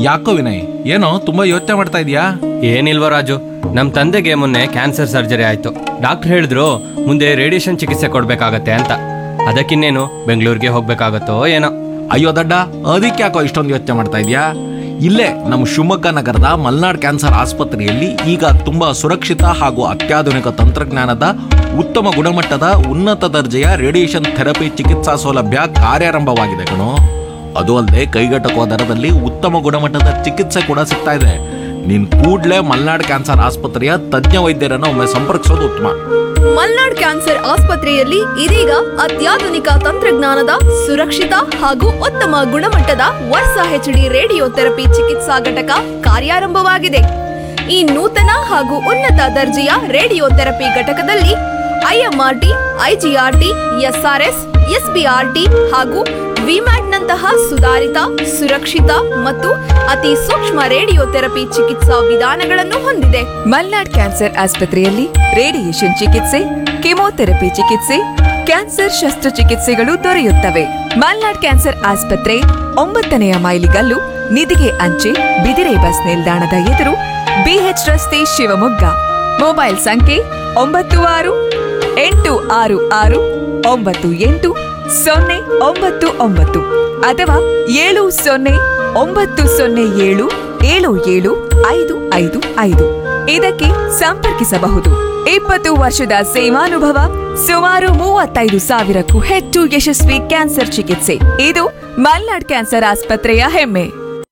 ಯಾಕೋ ವಿನಯ್ ಏನೋ ತುಂಬಾ ಯೋಚನೆ ಮಾಡ್ತಾ ಇದೀಯಾ ಏನಿಲ್ವ ರಾಜು ನಮ್ಮ ತಂದೆಗೆ ಮೊನ್ನೆ ಕ್ಯಾನ್ಸರ್ ಸರ್ಜರಿ ಆಯ್ತು ಡಾಕ್ಟರ್ ಹೇಳಿದ್ರು ಮುಂದೆ ರೇಡಿಯೇಷನ್ ಚಿಕಿತ್ಸೆ ಕೊಡ್ಬೇಕಾಗತ್ತೆ ಅಂತ ಅದಕ್ಕಿನ್ನೇನು ಬೆಂಗಳೂರಿಗೆ ಹೋಗ್ಬೇಕಾಗತ್ತೋ ಏನೋ ಅಯ್ಯೋ ದಡ್ಡ ಅದಕ್ಕೆ ಯಾಕೋ ಇಷ್ಟೊಂದು ಯೋಚನೆ ಮಾಡ್ತಾ ಇದೀಯಾ ಇಲ್ಲೇ ನಮ್ಮ ಶಿವಮೊಗ್ಗ ನಗರದ ಮಲ್ನಾಡ್ ಕ್ಯಾನ್ಸರ್ ಆಸ್ಪತ್ರೆಯಲ್ಲಿ ಈಗ ತುಂಬಾ ಸುರಕ್ಷಿತ ಹಾಗೂ ಅತ್ಯಾಧುನಿಕ ತಂತ್ರಜ್ಞಾನದ ಉತ್ತಮ ಗುಣಮಟ್ಟದ ಉನ್ನತ ದರ್ಜೆಯ ರೇಡಿಯೇಷನ್ ಥೆರಪಿ ಚಿಕಿತ್ಸಾ ಸೌಲಭ್ಯ ಕಾರ್ಯಾರಂಭವಾಗಿದೆ ಕಣೋ ಅದು ಅಲ್ಲದೆ ಕೈಗೆಟಕುವ ದರದಲ್ಲಿ ಉತ್ತಮ ಗುಣಮಟ್ಟದ ಚಿಕಿತ್ಸೆ ಕೂಡ ಸಿಗ್ತಾ ಇದೆ ನೀನ್ ಕೂಡ್ಲೇ ಮಲ್ನಾಡ್ ಕ್ಯಾನ್ಸರ್ ಆಸ್ಪತ್ರೆಯ ತಜ್ಞ ವೈದ್ಯರನ್ನು ಒಮ್ಮೆ ಸಂಪರ್ಕಿಸೋದು ಉತ್ತಮ ಮಲ್ನಾಡ್ ಕ್ಯಾನ್ಸರ್ ಆಸ್ಪತ್ರೆಯಲ್ಲಿ ಇದೀಗ ಅತ್ಯಾಧುನಿಕ ತಂತ್ರಜ್ಞಾನದ ಸುರಕ್ಷಿತ ಹಾಗೂ ಉತ್ತಮ ಗುಣಮಟ್ಟದ ವರ್ಷ ಹೆಚ್ಡಿ ರೇಡಿಯೋ ಥೆರಪಿ ಚಿಕಿತ್ಸಾ ಘಟಕ ಕಾರ್ಯಾರಂಭವಾಗಿದೆ ಈ ನೂತನ ಹಾಗೂ ಉನ್ನತ ದರ್ಜೆಯ ರೇಡಿಯೋ ಥೆರಪಿ ಘಟಕದಲ್ಲಿ ಐಎಂಆರ್ಟಿ ಐಜಿಆರ್ಟಿ ಎಸ್ಆರ್ಎಸ್ ಎಸ್ಬಿಆರ್ಟಿ ಹಾಗೂ ವಿಮ್ಯಾಟ್ನಂತಹ ಸುಧಾರಿತ ಸುರಕ್ಷಿತ ಮತ್ತು ಅತಿ ಸೂಕ್ಷ್ಮ ರೇಡಿಯೋ ಥೆರಪಿ ಚಿಕಿತ್ಸಾ ವಿಧಾನಗಳನ್ನು ಹೊಂದಿದೆ ಮಲ್ನಾಡ್ ಕ್ಯಾನ್ಸರ್ ಆಸ್ಪತ್ರೆಯಲ್ಲಿ ರೇಡಿಯೇಷನ್ ಚಿಕಿತ್ಸೆ ಕೆಮೊಥೆರಪಿ ಚಿಕಿತ್ಸೆ ಕ್ಯಾನ್ಸರ್ ಶಸ್ತ್ರಚಿಕಿತ್ಸೆಗಳು ದೊರೆಯುತ್ತವೆ ಮಲ್ನಾಡ್ ಕ್ಯಾನ್ಸರ್ ಆಸ್ಪತ್ರೆ ಒಂಬತ್ತನೆಯ ಮೈಲಿಗಲ್ಲು ನಿಧಿಗೆ ಅಂಚೆ ಬಿದಿರೆ ಬಸ್ ನಿಲ್ದಾಣದ ಎದುರು ಬಿಎಚ್ ರಸ್ತೆ ಶಿವಮೊಗ್ಗ ಮೊಬೈಲ್ ಸಂಖ್ಯೆ ಒಂಬತ್ತು ಆರು ಎಂಟು ಆರು ಆರು ಒಂಬತ್ತು ಎಂಟು ಸೊನ್ನೆ ಒಂಬತ್ತು ಒಂಬತ್ತು ಅಥವಾ ಏಳು ಸೊನ್ನೆ ಒಂಬತ್ತು ಸೊನ್ನೆ ಏಳು ಏಳು ಏಳು ಐದು ಐದು ಐದು ಇದಕ್ಕೆ ಸಂಪರ್ಕಿಸಬಹುದು ಇಪ್ಪತ್ತು ವರ್ಷದ ಸೇವಾನುಭವ ಸುಮಾರು ಮೂವತ್ತೈದು ಸಾವಿರಕ್ಕೂ ಹೆಚ್ಚು ಯಶಸ್ವಿ ಕ್ಯಾನ್ಸರ್ ಚಿಕಿತ್ಸೆ ಇದು ಮಲ್ನಾಡ್ ಕ್ಯಾನ್ಸರ್ ಆಸ್ಪತ್ರೆಯ ಹೆಮ್ಮೆ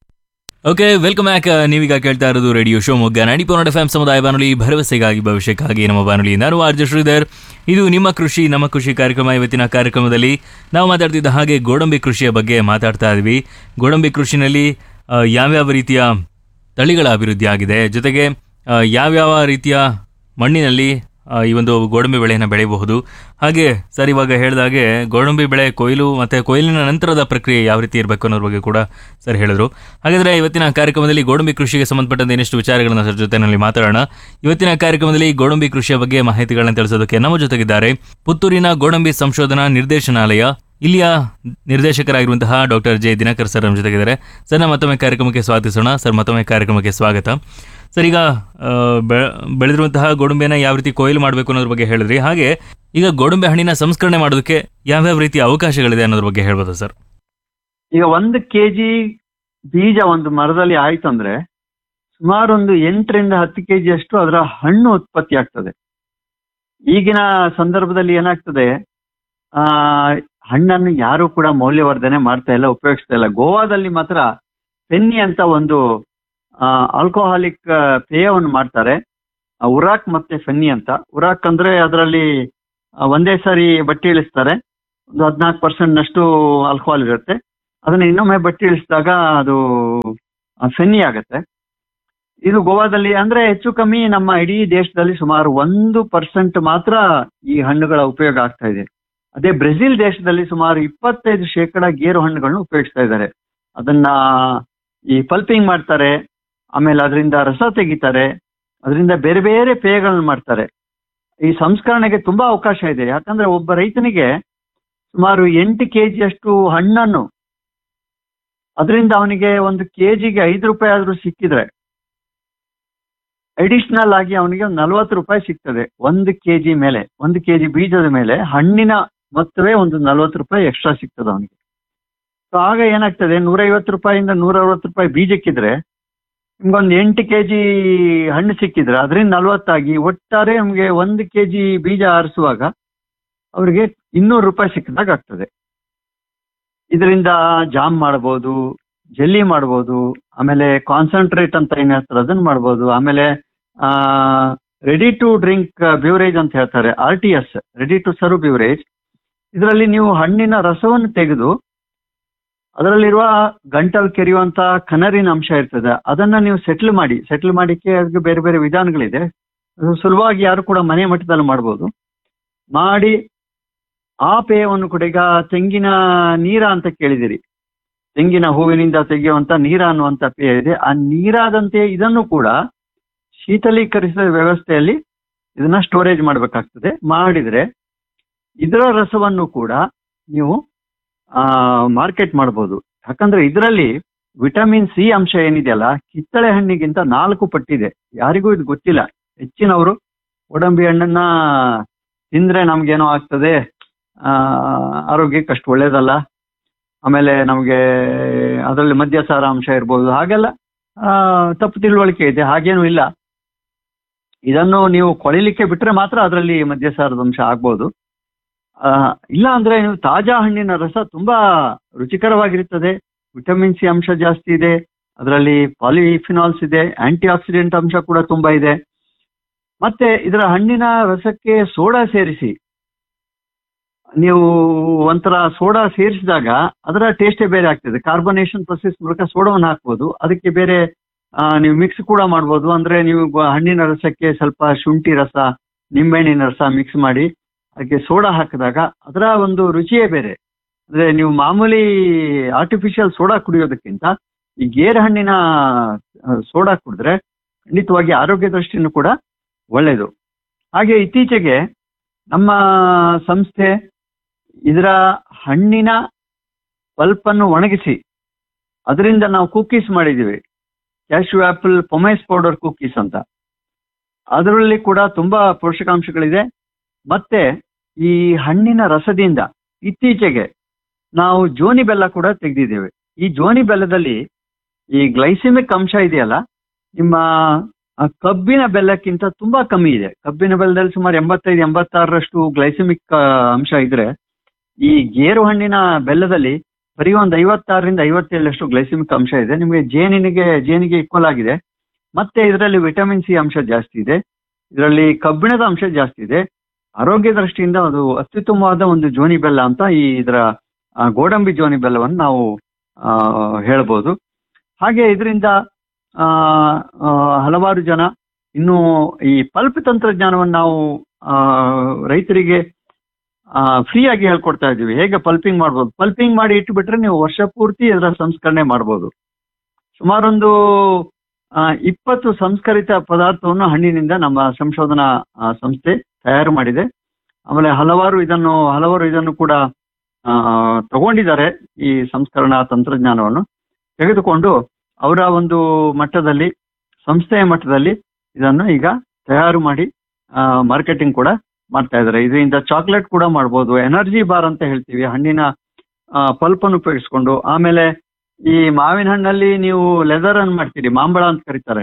ಓಕೆ ವೆಲ್ಕಮ್ ಬ್ಯಾಕ್ ನೀವೀಗ ಕೇಳ್ತಾ ಇರೋದು ರೇಡಿಯೋ ಶಿವಮೊಗ್ಗ ನಾಡಿ ಪೌನಡ್ ಎಫ್ ಸಮುದಾಯ ಬಾನುಲಿ ಭರವಸೆಗಾಗಿ ಭವಿಷ್ಯಕ್ಕಾಗಿ ನಮ್ಮ ಬಾನುಲಿ ನಾನು ಆರ್ಜ ಶ್ರೀಧರ್ ಇದು ನಿಮ್ಮ ಕೃಷಿ ನಮ್ಮ ಕೃಷಿ ಕಾರ್ಯಕ್ರಮ ಇವತ್ತಿನ ಕಾರ್ಯಕ್ರಮದಲ್ಲಿ ನಾವು ಮಾತಾಡ್ತಿದ್ದ ಹಾಗೆ ಗೋಡಂಬಿ ಕೃಷಿಯ ಬಗ್ಗೆ ಮಾತಾಡ್ತಾ ಇದ್ವಿ ಗೋಡಂಬಿ ಕೃಷಿನಲ್ಲಿ ಆ, ಯಾವ್ಯಾವ ರೀತಿಯ ತಳಿಗಳ ಅಭಿವೃದ್ಧಿ ಆಗಿದೆ ಜೊತೆಗೆ ಆ, ಯಾವ್ಯಾವ ರೀತಿಯ ಮಣ್ಣಿನಲ್ಲಿ ಆ, ಈ ಒಂದು ಗೋಡಂಬಿ ಬೆಳೆಯನ್ನು ಬೆಳೆಯಬಹುದು ಹಾಗೆ ಸರ್ ಇವಾಗ ಹೇಳಿದಾಗೆ ಗೋಡಂಬಿ ಬೆಳೆ ಕೊಯ್ಲು ಮತ್ತು ಕೊಯ್ಲಿನ ನಂತರದ ಪ್ರಕ್ರಿಯೆ ಯಾವ ರೀತಿ ಇರಬೇಕು ಅನ್ನೋದ್ರ ಬಗ್ಗೆ ಕೂಡ ಸರ್ ಹೇಳಿದ್ರು ಹಾಗಾದರೆ ಇವತ್ತಿನ ಕಾರ್ಯಕ್ರಮದಲ್ಲಿ ಗೋಡಂಬಿ ಕೃಷಿಗೆ ಸಂಬಂಧಪಟ್ಟಂತೆ ಇನ್ನಷ್ಟು ವಿಚಾರಗಳನ್ನು ಸರ್ ಜೊತೆನಲ್ಲಿ ಮಾತಾಡೋಣ ಇವತ್ತಿನ ಕಾರ್ಯಕ್ರಮದಲ್ಲಿ ಗೋಡಂಬಿ ಕೃಷಿಯ ಬಗ್ಗೆ ಮಾಹಿತಿಗಳನ್ನ ತಿಳಿಸೋದಕ್ಕೆ ನಮ್ಮ ಜೊತೆಗಿದ್ದಾರೆ ಪುತ್ತೂರಿನ ಗೋಡಂಬಿ ಸಂಶೋಧನಾ ನಿರ್ದೇಶನಾಲಯ ಇಲ್ಲಿಯ ನಿರ್ದೇಶಕರಾಗಿರುವಂತಹ ಡಾಕ್ಟರ್ ಜೆ ದಿನಕರ್ ಸರ್ ನಮ್ಮ ಜೊತೆಗಿದ್ದಾರೆ ಸರ್ ನಾವು ಮತ್ತೊಮ್ಮೆ ಕಾರ್ಯಕ್ರಮಕ್ಕೆ ಸ್ವಾಗತಿಸೋಣ ಸರ್ ಮತ್ತೊಮ್ಮೆ ಕಾರ್ಯಕ್ರಮಕ್ಕೆ ಸ್ವಾಗತ ಸರ್ ಈಗ ಆ, ಬೆ- ಬೆಳೆದಿರುವಂತಹ ಗೋಡಂಬಿಯನ್ನು ಯಾವ ರೀತಿ ಕೊಯ್ಲು ಮಾಡಬೇಕು ಅನ್ನೋದ್ರ ಬಗ್ಗೆ ಹೇಳಿದ್ರಿ ಹಾಗೆ ಈಗ ಗೋಡಂಬಿ ಹಣ್ಣಿನ ಸಂಸ್ಕರಣೆ ಮಾಡೋದಕ್ಕೆ ಯಾವ್ಯಾವ ರೀತಿಯ ಅವಕಾಶಗಳಿದೆ ಅನ್ನೋದ್ರ ಬಗ್ಗೆ ಹೇಳ್ಬೋದಾ ಸರ್ ಈಗ ಒಂದು ಕೆಜಿ ಬೀಜ ಒಂದು ಮರದಲ್ಲಿ ಆಯ್ತಂದ್ರೆ ಸುಮಾರು ಒಂದು ಎಂಟರಿಂದ ಹತ್ತು ಕೆಜಿ ಅಷ್ಟು ಅದರ ಹಣ್ಣು ಉತ್ಪತ್ತಿ ಆಗ್ತದೆ ಈಗಿನ ಸಂದರ್ಭದಲ್ಲಿ ಏನಾಗ್ತದೆ ಆ ಹಣ್ಣನ್ನು ಯಾರು ಕೂಡ ಮೌಲ್ಯವರ್ಧನೆ ಮಾಡ್ತಾ ಇಲ್ಲ ಉಪಯೋಗಿಸ್ತಾ ಇಲ್ಲ ಗೋವಾದಲ್ಲಿ ಮಾತ್ರ ಪೆನ್ನಿ ಅಂತ ಒಂದು ಆಲ್ಕೋಹಾಲಿಕ್ ಪೇಯವನ್ನು ಮಾಡ್ತಾರೆ ಆ, ಉರಾಕ್ ಮತ್ತೆ ಫೆನ್ನಿ ಅಂತ ಉರಾಕ್ ಅಂದ್ರೆ ಅದರಲ್ಲಿ ಒಂದೇ ಸಾರಿ ಬಟ್ಟೆ ಇಳಿಸ್ತಾರೆ ಒಂದು ಹದಿನಾಲ್ಕು ಪರ್ಸೆಂಟ್ ನಷ್ಟು ಆಲ್ಕೋಹಾಲ್ ಇರುತ್ತೆ ಅದನ್ನ ಇನ್ನೊಮ್ಮೆ ಬಟ್ಟೆ ಇಳಿಸಿದಾಗ ಅದು ಆ, ಫೆನ್ನಿ ಆಗತ್ತೆ ಇದು ಗೋವಾದಲ್ಲಿ ಅಂದ್ರೆ ಹೆಚ್ಚು ಕಮ್ಮಿ ನಮ್ಮ ಇಡೀ ದೇಶದಲ್ಲಿ ಸುಮಾರು ಒಂದು ಪರ್ಸೆಂಟ್ ಮಾತ್ರ ಈ ಹಣ್ಣುಗಳ ಉಪಯೋಗ ಆಗ್ತಾ ಇದೆ ಅದೇ ಬ್ರೆಜಿಲ್ ದೇಶದಲ್ಲಿ ಸುಮಾರು ಇಪ್ಪತ್ತೈದು ಶೇಕಡ ಗೇರು ಹಣ್ಣುಗಳನ್ನ ಉಪಯೋಗಿಸ್ತಾ ಇದ್ದಾರೆ ಅದನ್ನ ಈ ಪಲ್ಪಿಂಗ್ ಮಾಡ್ತಾರೆ ಆಮೇಲೆ ಅದರಿಂದ ರಸ ತೆಗಿತಾರೆ ಅದರಿಂದ ಬೇರೆ ಬೇರೆ ಪೇಯಗಳನ್ನ ಮಾಡ್ತಾರೆ ಈ ಸಂಸ್ಕರಣೆಗೆ ತುಂಬಾ ಅವಕಾಶ ಇದೆ ಯಾಕಂದ್ರೆ ಒಬ್ಬ ರೈತನಿಗೆ ಸುಮಾರು ಎಂಟು ಕೆಜಿ ಅಷ್ಟು ಹಣ್ಣನ್ನು ಅದರಿಂದ ಅವನಿಗೆ ಒಂದು ಕೆಜಿಗೆ ಐದು ರೂಪಾಯಿ ಆದ್ರೂ ಸಿಕ್ಕಿದ್ರೆ ಅಡಿಷನಲ್ ಆಗಿ ಅವನಿಗೆ ಒಂದು ನಲ್ವತ್ತು ರೂಪಾಯಿ ಸಿಗ್ತದೆ ಒಂದು ಕೆಜಿ ಮೇಲೆ ಒಂದು ಕೆಜಿ ಬೀಜದ ಮೇಲೆ ಹಣ್ಣಿನ ಮೊತ್ತವೇ ಒಂದು ನಲ್ವತ್ತು ರೂಪಾಯಿ ಎಕ್ಸ್ಟ್ರಾ ಸಿಗ್ತದೆ ಅವನಿಗೆ ಸೊ ಆಗ ಏನಾಗ್ತದೆ ನೂರೈವತ್ತು ರೂಪಾಯಿಂದ ನೂರ ಅರವತ್ತು ರೂಪಾಯಿ ಬೀಜಕ್ಕಿದ್ರೆ ನಿಮ್ಗೊಂದು ಎಂಟು ಕೆಜಿ ಹಣ್ಣು ಸಿಕ್ಕಿದ್ರೆ ಅದರಿಂದ ನಲ್ವತ್ತಾಗಿ ಒಟ್ಟಾರೆ ನಮಗೆ ಒಂದು ಕೆಜಿ ಬೀಜ ಆರಿಸುವಾಗ ಅವ್ರಿಗೆ ಇನ್ನೂರು ರೂಪಾಯಿ ಸಿಕ್ಕಿದಾಗ ಆಗ್ತದೆ ಇದರಿಂದ ಜಾಮ್ ಮಾಡ್ಬೋದು ಜೆಲ್ಲಿ ಮಾಡ್ಬೋದು ಆಮೇಲೆ ಕಾನ್ಸಂಟ್ರೇಟ್ ಅಂತ ಏನ್ ಹೇಳ್ತಾರೆ ಅದನ್ನ ಮಾಡ್ಬೋದು ಆಮೇಲೆ ರೆಡಿ ಟು ಡ್ರಿಂಕ್ ಬ್ಯೂರೇಜ್ ಅಂತ ಹೇಳ್ತಾರೆ R T S ready to serve beverage ಇದರಲ್ಲಿ ನೀವು ಹಣ್ಣಿನ ರಸವನ್ನು ತೆಗೆದು ಅದರಲ್ಲಿರುವ ಗಂಟಲು ಕೆರೆಯುವಂತ ಕನರಿನ ಅಂಶ ಇರ್ತದೆ ಅದನ್ನ ನೀವು ಸೆಟ್ಲ್ ಮಾಡಿ ಸೆಟ್ಲ್ ಮಾಡಿಕ್ಕೆ ಅದಕ್ಕೆ ಬೇರೆ ಬೇರೆ ವಿಧಾನಗಳಿದೆ ಅದು ಸುಲಭವಾಗಿ ಯಾರು ಕೂಡ ಮನೆ ಮಟ್ಟದಲ್ಲಿ ಮಾಡ್ಬೋದು ಮಾಡಿ ಆ ಪೇಯವನ್ನು ಕೂಡ ಈಗ ತೆಂಗಿನ ನೀರ ಅಂತ ಕೇಳಿದಿರಿ ತೆಂಗಿನ ಹೂವಿನಿಂದ ತೆಗೆಯುವಂತ ನೀರ ಅನ್ನುವಂತ ಪೇಯ ಇದೆ ಆ ನೀರಾದಂತೆ ಇದನ್ನು ಕೂಡ ಶೀತಲೀಕರಿಸಿದ ವ್ಯವಸ್ಥೆಯಲ್ಲಿ ಇದನ್ನ ಸ್ಟೋರೇಜ್ ಮಾಡಬೇಕಾಗ್ತದೆ ಮಾಡಿದ್ರೆ ಇದರ ರಸವನ್ನು ಕೂಡ ನೀವು ಮಾರ್ಕೆಟ್ ಮಾಡ್ಬೋದು ಯಾಕಂದ್ರೆ ಇದರಲ್ಲಿ ವಿಟಮಿನ್ ಸಿ ಅಂಶ ಏನಿದೆಯಲ್ಲ ಕಿತ್ತಳೆ ಹಣ್ಣಿಗಿಂತ ನಾಲ್ಕು ಪಟ್ಟಿದೆ ಯಾರಿಗೂ ಇದು ಗೊತ್ತಿಲ್ಲ ಹೆಚ್ಚಿನವರು ಗೋಡಂಬಿ ಹಣ್ಣನ್ನ ತಿಂದ್ರೆ ನಮ್ಗೇನೋ ಆಗ್ತದೆ ಆ, ಆರೋಗ್ಯಕ್ಕೆ ಅಷ್ಟು ಒಳ್ಳೇದಲ್ಲ ಆಮೇಲೆ ನಮಗೆ ಅದರಲ್ಲಿ ಮದ್ಯಸಾರ ಅಂಶ ಇರ್ಬೋದು ಹಾಗೆಲ್ಲ ಆ, ತಪ್ಪು ತಿಳುವಳಿಕೆ ಇದೆ ಹಾಗೇನೂ ಇಲ್ಲ ಇದನ್ನು ನೀವು ಕೊಳಿಲಿಕ್ಕೆ ಬಿಟ್ರೆ ಮಾತ್ರ ಅದರಲ್ಲಿ ಮದ್ಯಸಾರದ ಅಂಶ ಆಗ್ಬೋದು ಆ, ಇಲ್ಲ ಅಂದ್ರೆ ನೀವು ತಾಜಾ ಹಣ್ಣಿನ ರಸ ತುಂಬಾ ರುಚಿಕರವಾಗಿರುತ್ತದೆ ವಿಟಮಿನ್ ಸಿ ಅಂಶ ಜಾಸ್ತಿ ಇದೆ ಅದರಲ್ಲಿ ಪಾಲಿಫಿನಾಲ್ಸ್ ಇದೆ ಆಂಟಿ ಆಕ್ಸಿಡೆಂಟ್ ಅಂಶ ಕೂಡ ತುಂಬಾ ಇದೆ ಮತ್ತೆ ಇದರ ಹಣ್ಣಿನ ರಸಕ್ಕೆ ಸೋಡಾ ಸೇರಿಸಿ ನೀವು ಒಂಥರ ಸೋಡಾ ಸೇರಿಸಿದಾಗ ಅದರ ಟೇಸ್ಟೇ ಬೇರೆ ಆಗ್ತದೆ ಕಾರ್ಬನೇಷನ್ ಪ್ರೊಸೆಸ್ ಮೂಲಕ ಸೋಡಾವನ್ನು ಹಾಕ್ಬೋದು ಅದಕ್ಕೆ ಬೇರೆ ಆ, ನೀವು ಮಿಕ್ಸ್ ಕೂಡ ಮಾಡ್ಬೋದು ಅಂದ್ರೆ ನೀವು ಬ- ಹಣ್ಣಿನ ರಸಕ್ಕೆ ಸ್ವಲ್ಪ ಶುಂಠಿ ರಸ ನಿಂಬೆಹಣ್ಣಿನ ರಸ ಮಿಕ್ಸ್ ಮಾಡಿ ಅದಕ್ಕೆ ಸೋಡಾ ಹಾಕಿದಾಗ ಅದರ ಒಂದು ರುಚಿಯೇ ಬೇರೆ ಅಂದ್ರೆ ನೀವು ಮಾಮೂಲಿ ಆರ್ಟಿಫಿಷಿಯಲ್ ಸೋಡಾ ಕುಡಿಯೋದಕ್ಕಿಂತ ಈ ಗೇರು ಹಣ್ಣಿನ ಆ, ಸೋಡಾ ಕುಡಿದ್ರೆ ಖಂಡಿತವಾಗಿ ಆರೋಗ್ಯ ದೃಷ್ಟಿನೂ ಕೂಡ ಒಳ್ಳೆಯದು ಹಾಗೆ ಇತ್ತೀಚೆಗೆ ನಮ್ಮ ಸಂಸ್ಥೆ ಇದರ ಹಣ್ಣಿನ ಪಲ್ಪನ್ನು ಒಣಗಿಸಿ ಅದರಿಂದ ನಾವು ಕುಕ್ಕೀಸ್ ಮಾಡಿದ್ದೀವಿ cashew apple pomace powder cookies ಅಂತ ಅದರಲ್ಲಿ ಕೂಡ ತುಂಬಾ ಪೋಷಕಾಂಶಗಳಿದೆ ಮತ್ತೆ ಈ ಹಣ್ಣಿನ ರಸದಿಂದ ಇತ್ತೀಚೆಗೆ ನಾವು ಜೋನಿ ಬೆಲ್ಲ ಕೂಡ ತೆಗೆದಿದ್ದೇವೆ ಈ ಜೋನಿ ಬೆಲ್ಲದಲ್ಲಿ ಈ ಗ್ಲೈಸಿಮಿಕ್ ಅಂಶ ಇದೆಯಲ್ಲ ನಿಮ್ಮ ಆ ಕಬ್ಬಿನ ಬೆಲ್ಲಕ್ಕಿಂತ ತುಂಬಾ ಕಮ್ಮಿ ಇದೆ ಕಬ್ಬಿನ ಬೆಲ್ಲದಲ್ಲಿ ಸುಮಾರು ಎಂಬತ್ತೈದು ಎಂಬತ್ತಾರರಷ್ಟು ಗ್ಲೈಸಿಮಿಕ್ ಅಂಶ ಇದ್ರೆ ಈ ಗೇರು ಹಣ್ಣಿನ ಬೆಲ್ಲದಲ್ಲಿ ಬರೀ ಒಂದು ಐವತ್ತಾರರಿಂದ ಐವತ್ತೇಳಷ್ಟು ಗ್ಲೈಸಿಮಿಕ್ ಅಂಶ ಇದೆ ನಿಮಗೆ ಜೇನಿನಿಗೆ ಜೇನಿಗೆ ಈಕ್ವಲ್ ಆಗಿದೆ ಮತ್ತೆ ಇದರಲ್ಲಿ ವಿಟಮಿನ್ ಸಿ ಅಂಶ ಜಾಸ್ತಿ ಇದೆ ಇದರಲ್ಲಿ ಕಬ್ಬಿಣದ ಅಂಶ ಜಾಸ್ತಿ ಇದೆ ಆರೋಗ್ಯ ದೃಷ್ಟಿಯಿಂದ ಅದು ಅತ್ಯುತ್ತಮವಾದ ಒಂದು ಜೋನಿ ಬೆಲ್ಲ ಅಂತ ಈ ಇದರ ಆ, ಗೋಡಂಬಿ ಜೋನಿ ಬೆಲ್ಲವನ್ನು ನಾವು ಆ, ಹೇಳ್ಬೋದು ಹಾಗೆ ಇದರಿಂದ ಆ, ಆ, ಹಲವಾರು ಜನ ಇನ್ನು ಈ ಪಲ್ಪ್ ತಂತ್ರಜ್ಞಾನವನ್ನು ನಾವು ಆ, ರೈತರಿಗೆ ಫ್ರೀ ಆಗಿ ಹೇಳ್ಕೊಡ್ತಾ ಇದ್ದೀವಿ ಹೇಗೆ ಪಲ್ಪಿಂಗ್ ಮಾಡ್ಬೋದು ಪಲ್ಪಿಂಗ್ ಮಾಡಿ ಇಟ್ಟುಬಿಟ್ರೆ ನೀವು ವರ್ಷ ಪೂರ್ತಿ ಇದರ ಸಂಸ್ಕರಣೆ ಮಾಡ್ಬೋದು ಸುಮಾರೊಂದು ಆ, ಇಪ್ಪತ್ತು ಸಂಸ್ಕರಿತ ಪದಾರ್ಥವನ್ನು ಹಣ್ಣಿನಿಂದ ನಮ್ಮ ಸಂಶೋಧನಾ ಆ, ಸಂಸ್ಥೆ ತಯಾರು ಮಾಡಿದೆ ಆಮೇಲೆ ಹಲವಾರು ಇದನ್ನು ಹಲವಾರು ಇದನ್ನು ಕೂಡ ಆ, ತಗೊಂಡಿದ್ದಾರೆ ಈ ಸಂಸ್ಕರಣಾ ತಂತ್ರಜ್ಞಾನವನ್ನು ತೆಗೆದುಕೊಂಡು ಅವರ ಒಂದು ಮಟ್ಟದಲ್ಲಿ ಸಂಸ್ಥೆಯ ಮಟ್ಟದಲ್ಲಿ ಇದನ್ನು ಈಗ ತಯಾರು ಮಾಡಿ ಮಾರ್ಕೆಟಿಂಗ್ ಕೂಡ ಮಾಡ್ತಾ ಇದ್ದಾರೆ ಇದರಿಂದ ಚಾಕ್ಲೇಟ್ ಕೂಡ ಮಾಡ್ಬೋದು ಎನರ್ಜಿ ಬಾರ್ ಅಂತ ಹೇಳ್ತೀವಿ ಹಣ್ಣಿನ ಪಲ್ಪ್ ಅನ್ನು ಉಪಯೋಗಿಸ್ಕೊಂಡು ಆಮೇಲೆ ಈ ಮಾವಿನ ಹಣ್ಣಲ್ಲಿ ನೀವು ಲೆದರ್ ಅನ್ನು ಮಾಡ್ತೀರಿ ಮಾಂಬಳ ಅಂತ ಕರೀತಾರೆ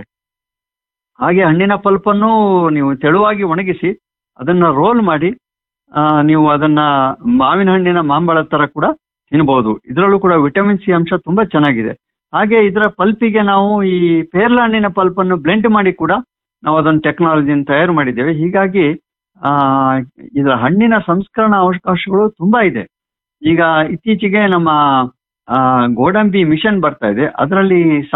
ಹಾಗೆ ಹಣ್ಣಿನ ಪಲ್ಪ್ ಅನ್ನು ನೀವು ತೆಳುವಾಗಿ ಒಣಗಿಸಿ ಅದನ್ನ ರೋಲ್ ಮಾಡಿ ಆ, ನೀವು ಅದನ್ನ ಮಾವಿನ ಹಣ್ಣಿನ ಮಾಂಬಳ ತರ ಕೂಡ ತಿನ್ಬಹುದು ಇದರಲ್ಲೂ ಕೂಡ ವಿಟಮಿನ್ ಸಿ ಅಂಶ ತುಂಬಾ ಚೆನ್ನಾಗಿದೆ ಹಾಗೆ ಇದರ ಪಲ್ಪಿಗೆ ನಾವು ಈ ಪೇರ್ಲ ಹಣ್ಣಿನ ಪಲ್ಪ್ ಅನ್ನು ಬ್ಲೆಂಡ್ ಮಾಡಿ ಕೂಡ ನಾವು ಅದನ್ನು ಟೆಕ್ನಾಲಜಿಯನ್ನು ತಯಾರು ಮಾಡಿದ್ದೇವೆ ಹೀಗಾಗಿ ಆ ಇದರ ಹಣ್ಣಿನ ಸಂಸ್ಕರಣಾ ಅವಕಾಶಗಳು ತುಂಬಾ ಇದೆ ಈಗ ಇತ್ತೀಚೆಗೆ ನಮ್ಮ ಆ, ಗೋಡಂಬಿ ಮಿಷನ್ ಬರ್ತಾ ಇದೆ ಅದರಲ್ಲಿ